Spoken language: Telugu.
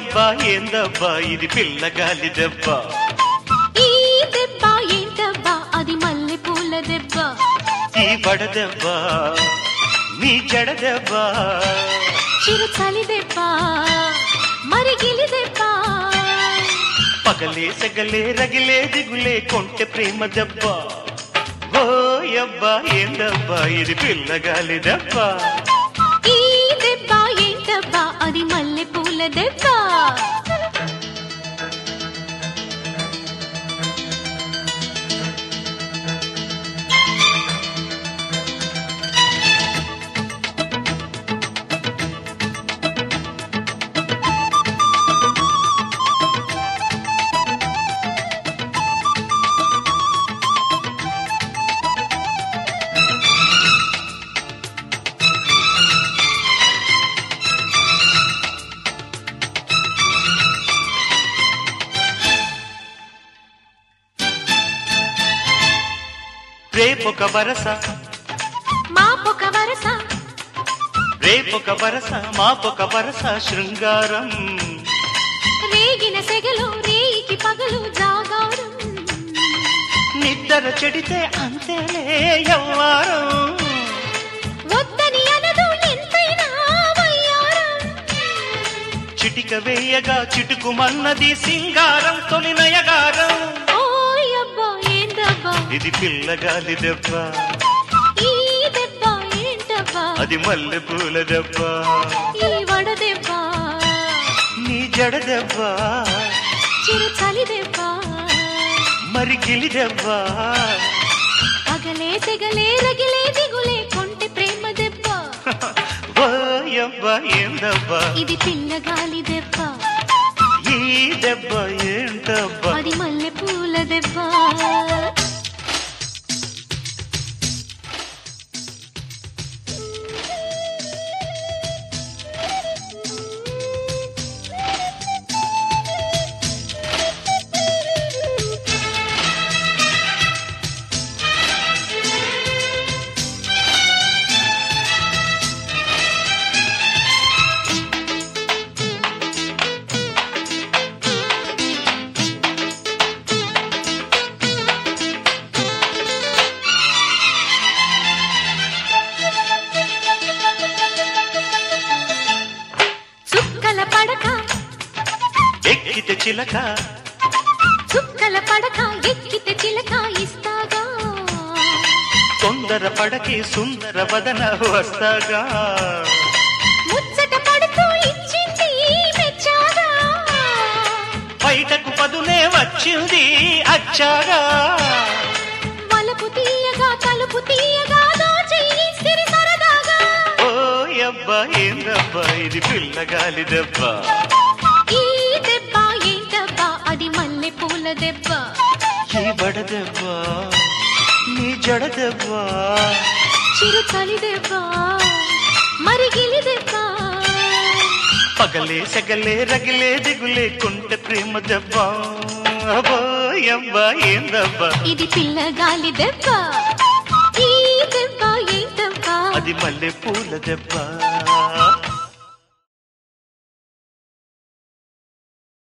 ఓయబ్బా ఏందబ్బా ఇది పిల్లగాలి దెబ్బ ఈ దెబ్బ ఏంటబ్బా అది మల్లె పూల దెబ్బ ఈ బడదెబ్బ నీ జడదెబ్బ చిరు చలి దెబ్బ మరి గిలి దెబ్బ పగలే సగలే రగిలే దిగులే కొంటె ప్రేమ దెబ్బ ఓయబ్బా ఏందబ్బా ఇది పిల్లగాలి దెబ్బ ఈ దెబ్బ ఏంటబ్బా అది మల్లె పూల దెబ్బ రేపొక వరస మాపొక వరస రేపొక వరస మాపొక వరస శృంగారం రేగిన సెగలు రేయికి పగలు జాగారం నిద్ర చెడితే అంతేలే ఎవ్వారం వద్దని అనదు ఎంతైనా వయ్యారం చిటిక వేయగా చిటుకుమన్నది సింగారం తొలి నయగారం ఓయబ్బా ఏందబ్బా ఇది పిల్లగాలి దెబ్బ ఈ దెబ్బ ఏంటబ్బా అది మల్లె పూల దెబ్బ ఈ వడ దెబ్బ నీ జడ దెబ్బ చిరు చలి దెబ్బ మరి గిలి దెబ్బ పగలే తెగలే రగిలే దిగులే కొంటె ప్రేమ దెబ్బ ఓయబ్బ ఏందబ్బా ఇది పిల్లగాలి దెబ్బ ఈ దెబ్బ ఏంటబ్బా అది మల్లె పూల దెబ్బ చుక్కల పడక ఎక్కితే చిలక చుక్కల పడక ఎక్కితే చిలక ఇస్తాగా తొందర పడకి సుందర వదన వస్తాగా ముచ్చట పడుతూ ఇచ్చింది మెచ్చాగా బయటకు పదునే వచ్చింది అచ్చాగా వలపు తీయగా తలుపు తీయగా దోచేయి సిరి సరదాగా ఓయబ్బా ఏందబ్బా ఇది పిల్లగాలి దెబ్బ ఈ దెబ్బ ఏంటబ్బా అది మల్లె పూల దెబ్బ ఈ బడ దెబ్బ నీ జడ దెబ్బ చిరు చలి దెబ్బ మరి గిలి దెబ్బ పగలే సగలే రగిలే దిగులే కుంట ప్రేమ దెబ్బ అబ్బోయబ్బా ఏందబ్బా ఇది పిల్లగాలి దెబ్బ ఈ దెబ్బ ఏంటబ్బా అది మల్లె పూల దెబ్బ